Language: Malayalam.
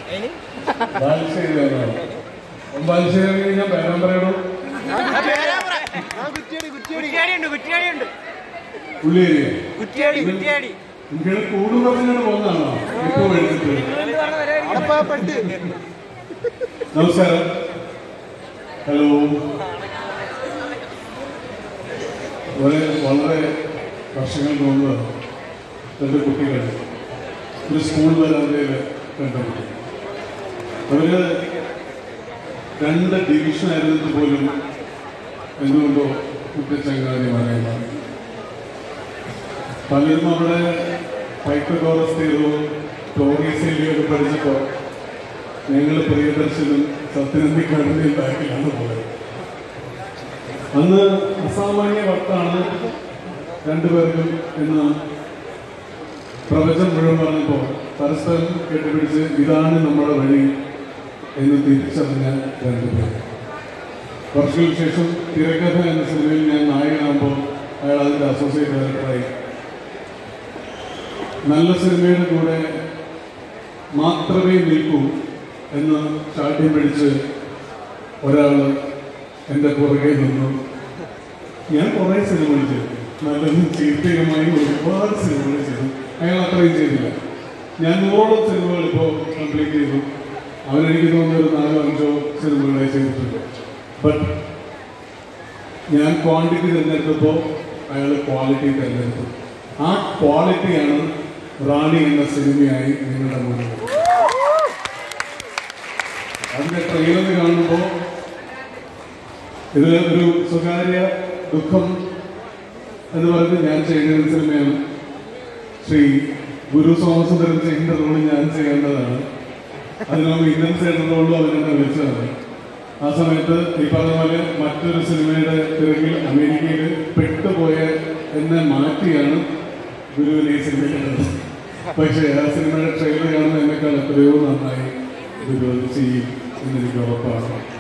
ബാലുശ്ശേരി എന്നാണ് ബാലുശ്ശേരി കഴിഞ്ഞാൽ പേരാൻ പറയണോ കുറ്റിയാടിയുണ്ട് കുറ്റിയാടിയുണ്ട് ഉള്ളിയേരിയ കുറ്റിയാടി കുറ്റിയാടി നിങ്ങൾ കൂടും പറഞ്ഞാണ് പോകുന്നതാണോ ഇപ്പൊ എഴുതിട്ട് നമസ്കാരം ഹലോ വളരെ വളരെ വർഷങ്ങൾക്ക് മുമ്പ് രണ്ട് കുട്ടികൾ ഒരു സ്കൂൾ വരാന്തയിൽ കണ്ടുപിടി അവര് രണ്ട് ഡിവിഷൻ ആയിരുന്നിട്ട് പോലും എന്തുകൊണ്ടോ കുട്ടിച്ചങ്ങാതിമാരായി പലരും അവിടെ പൈക്കോറസ് തീർവും ടോറീസിലൊക്കെ പഠിച്ചപ്പോൾ ഞങ്ങൾ പ്രിയദർശനും സത്യനന്ദിക്കാടിൻ്റെയും ബാക്കിലാണ് പോയത് അന്ന് അസാമാന്യ വർത്താണ് രണ്ടുപേർക്കും എന്ന് പ്രവചനം മുഴുവൻ പറഞ്ഞപ്പോൾ പരസ്പരം കെട്ടിപ്പിടിച്ച് ഇതാണ് നമ്മുടെ വഴി എന്ന് തിരിച്ചറിഞ്ഞ രണ്ടുപേർ വർഷങ്ങൾക്ക് ശേഷം തിരക്കഥ എന്ന സിനിമയിൽ ഞാൻ നായകനാകുമ്പോൾ അയാൾ അതിൻ്റെ അസോസിയേറ്റ് ഡയറക്ടറായി നല്ല സിനിമയുടെ കൂടെ മാത്രമേ നിൽക്കൂ എന്ന് ചാട്ടിയും പിടിച്ച് ഒരാൾ എൻ്റെ പുറകെ നിന്നു ഞാൻ കുറേ സിനിമകൾ ചെയ്തു നല്ലതും ചീത്തയുമായി ഒരുപാട് സിനിമകൾ ചെയ്തു അയാൾ അത്രയും ചെയ്തില്ല ഞാൻ നൂറോളം സിനിമകൾ ഇപ്പോൾ കംപ്ലീറ്റ് ചെയ്തു അവനെനിക്ക് തോന്നുന്ന ഒരു നാലോ അഞ്ചോ സിനിമകളെ ചെയ്തിട്ടുണ്ട് ബട്ട് ഞാൻ ക്വാണ്ടിറ്റി തിരഞ്ഞെടുത്തപ്പോൾ അയാൾ ക്വാളിറ്റി തിരഞ്ഞെടുത്തു ആ ക്വാളിറ്റിയാണ് റാണി എന്ന സിനിമയായി നിങ്ങളുടെ മുന്നിൽ അതിന്റെ ട്രെയിലർ കാണുമ്പോൾ ഇത് ഒരു സ്വകാര്യ ദുഃഖം എന്ന് പറഞ്ഞ് ഞാൻ ചെയ്യുന്ന ഒരു സിനിമയാണ് ശ്രീ ഗുരു സോമസുന്ദരൻ ചെയ്യുന്ന റോള് ഞാൻ ചെയ്യേണ്ടതാണ് അതിനൊന്ന് ഇന്ത്യൻ സൈഡ് റോളും അവരെന്നെ വിളിച്ചതാണ് ആ സമയത്ത് ഈ പറഞ്ഞ പോലെ മറ്റൊരു സിനിമയുടെ തിരക്കിൽ അമേരിക്കയിൽ പെട്ടുപോയ എന്നെ മാറ്റിയാണ് ഗുരുവിനെ ഈ സിനിമ കണ്ടത് പക്ഷേ ആ സിനിമയുടെ ട്രെയിലർ കാണുന്ന എന്നെക്കാൾ എത്രയോ നന്നായി ഗുരു അത് ചെയ്യും എന്നെനിക്ക് ഉറപ്പാണ്